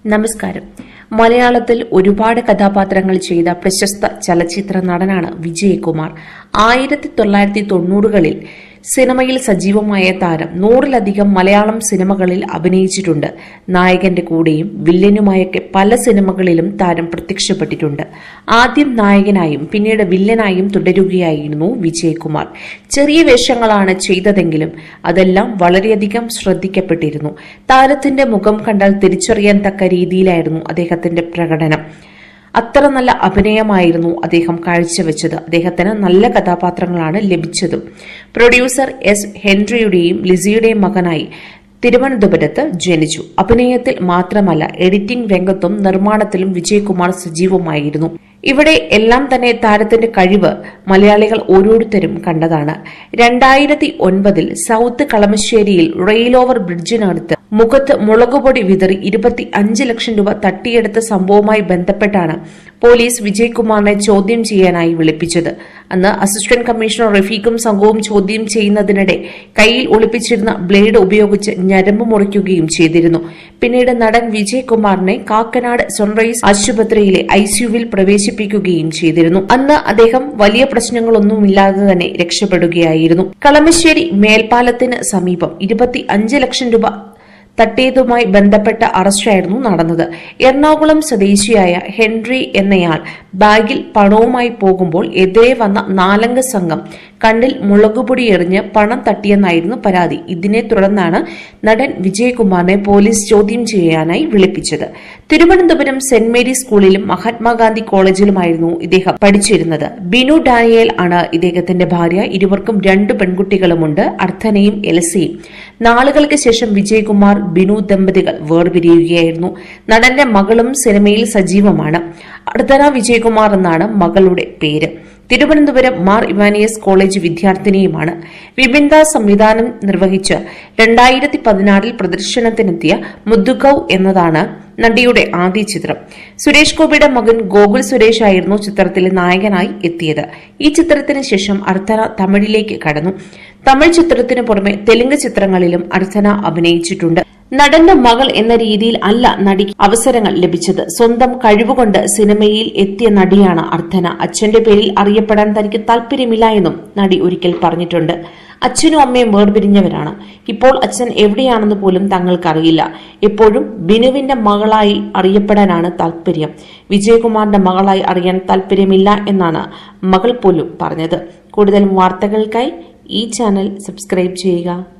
നമസ്കാരം മലയാളത്തിൽ ഒരുപാട് കഥാപാത്രങ്ങൾ ചെയ്ത പ്രശസ്ത ചലച്ചിത്ര നടനാണ് വിജയകുമാർ ആയിരത്തി തൊള്ളായിരത്തി തൊണ്ണൂറുകളിൽ സിനിമയിൽ സജീവമായ താരം നൂറിലധികം മലയാളം സിനിമകളിൽ അഭിനയിച്ചിട്ടുണ്ട് നായകന്റെ കൂടെയും വില്ലനുമായൊക്കെ പല സിനിമകളിലും താരം പ്രത്യക്ഷപ്പെട്ടിട്ടുണ്ട് ആദ്യം നായകനായും പിന്നീട് വില്ലനായും തുടരുകയായിരുന്നു വിജയകുമാർ ചെറിയ വേഷങ്ങളാണ് ചെയ്തതെങ്കിലും അതെല്ലാം വളരെയധികം ശ്രദ്ധിക്കപ്പെട്ടിരുന്നു താരത്തിന്റെ മുഖം കണ്ടാൽ തിരിച്ചറിയാൻ തക്ക രീതിയിലായിരുന്നു അദ്ദേഹത്തിന്റെ പ്രകടനം അത്ര നല്ല അഭിനയമായിരുന്നു അദ്ദേഹം കാഴ്ചവെച്ചത് അദ്ദേഹത്തിന് നല്ല കഥാപാത്രങ്ങളാണ് ലഭിച്ചതും പ്രൊഡ്യൂസർ എസ് ഹെൻറിയുടെയും ലിസിയുടെയും മകനായി തിരുവനന്തപുരത്ത് ജനിച്ചു അഭിനയത്തിൽ മാത്രമല്ല എഡിറ്റിംഗ് രംഗത്തും നിർമ്മാണത്തിലും വിജയകുമാർ സജീവമായിരുന്നു ഇവിടെ എല്ലാം തന്നെ താരത്തിന്റെ കഴിവ് മലയാളികൾ ഓരോരുത്തരും കണ്ടതാണ് രണ്ടായിരത്തി ഒൻപതിൽ സൌത്ത് കളമശ്ശേരിയിൽ റെയിൽ ഓവർ ബ്രിഡ്ജിനടുത്ത് മുഖത്ത് മുളകുപൊടി വിതറി ഇരുപത്തി അഞ്ച് ലക്ഷം രൂപ തട്ടിയെടുത്ത സംഭവവുമായി ബന്ധപ്പെട്ടാണ് പോലീസ് വിജയകുമാറിനെ ചോദ്യം ചെയ്യാനായി വിളിപ്പിച്ചത് അന്ന് അസിസ്റ്റന്റ് കമ്മീഷണർ റഫീഖും സംഘവും ചോദ്യം ചെയ്യുന്നതിനിടെ കയ്യിൽ ഒളിപ്പിച്ചിരുന്ന ബ്ലേഡ് ഉപയോഗിച്ച് ഞരമ്പ് മുറിക്കുകയും ചെയ്തിരുന്നു പിന്നീട് നടൻ വിജയകുമാറിനെ കാക്കനാട് സൺറൈസ് ആശുപത്രിയിലെ ഐസിയുവിൽ പ്രവേശിപ്പിക്കുകയും ചെയ്തിരുന്നു അന്ന് അദ്ദേഹം വലിയ പ്രശ്നങ്ങളൊന്നുമില്ലാതെ തന്നെ രക്ഷപ്പെടുകയായിരുന്നു കളമശ്ശേരി മേൽപ്പാലത്തിന് സമീപം ഇരുപത്തി അഞ്ച് ലക്ഷം രൂപ തട്ടിയതുമായി ബന്ധപ്പെട്ട അറസ്റ്റായിരുന്നു നടന്നത് എറണാകുളം സ്വദേശിയായ ഹെൻറി എന്നയാൾ ബാഗിൽ പണവുമായി പോകുമ്പോൾ എതിരെ വന്ന നാലംഗ സംഘം കണ്ണിൽ മുളകുപൊടി എറിഞ്ഞ് പണം തട്ടിയെന്നായിരുന്നു പരാതി ഇതിനെ തുടർന്നാണ് നടൻ വിജയകുമാറിനെ പോലീസ് ചോദ്യം ചെയ്യാനായി വിളിപ്പിച്ചത് തിരുവനന്തപുരം സെന്റ് മേരീസ് സ്കൂളിലും മഹാത്മാഗാന്ധി കോളേജിലുമായിരുന്നു ഇദ്ദേഹം പഠിച്ചിരുന്നത് ബിനു ഡാനിയേൽ ആണ് ഇദ്ദേഹത്തിന്റെ ഭാര്യ ഇരുവർക്കും രണ്ട് പെൺകുട്ടികളുമുണ്ട് അർത്ഥനയും എലസയും നാളുകൾക്ക് ശേഷം വിജയകുമാർ ബിനു ദമ്പതികൾ വേർപിരിയുകയായിരുന്നു നടന്റെ മകളും സിനിമയിൽ സജീവമാണ് അർദ്ധന വിജയകുമാർ എന്നാണ് മകളുടെ പേര് തിരുവനന്തപുരം മാർ ഇവാനിയസ് കോളേജ് വിദ്യാർത്ഥിനിയുമാണ് വിപിൻദാസ് സംവിധാനം നിർവഹിച്ച് രണ്ടായിരത്തി പതിനാറിൽ പ്രദർശനത്തിനെത്തിയ മുദ്ദുകൌ എന്നതാണ് നടിയുടെ ആദ്യ ചിത്രം സുരേഷ് ഗോപിയുടെ മകൻ ഗോകുൽ സുരേഷ് ആയിരുന്നു ചിത്രത്തിലെ നായകനായി എത്തിയത് ഈ ചിത്രത്തിന് ശേഷം അർദ്ധന തമിഴിലേക്ക് കടന്നു തമിഴ് ചിത്രത്തിനു പുറമെ തെലുങ്ക് ചിത്രങ്ങളിലും അർദ്ധന അഭിനയിച്ചിട്ടുണ്ട് നടന്റെ മകൾ എന്ന രീതിയിൽ അല്ല നടിക്ക് അവസരങ്ങൾ ലഭിച്ചത് സ്വന്തം കഴിവുകൊണ്ട് സിനിമയിൽ എത്തിയ നടിയാണ് അർദ്ധന അച്ഛന്റെ പേരിൽ അറിയപ്പെടാൻ തനിക്ക് താല്പര്യമില്ല എന്നും നടി ഒരിക്കൽ പറഞ്ഞിട്ടുണ്ട് അച്ഛനും അമ്മയും വേർപിരിഞ്ഞവരാണ് ഇപ്പോൾ അച്ഛൻ എവിടെയാണെന്ന് പോലും തങ്ങൾക്കറിയില്ല എപ്പോഴും ബിനുവിന്റെ മകളായി അറിയപ്പെടാനാണ് താല്പര്യം വിജയകുമാറിന്റെ മകളായി അറിയാൻ താല്പര്യമില്ല എന്നാണ് മകൾ പോലും പറഞ്ഞത് കൂടുതൽ വാർത്തകൾക്കായി ഈ ചാനൽ സബ്സ്ക്രൈബ് ചെയ്യുക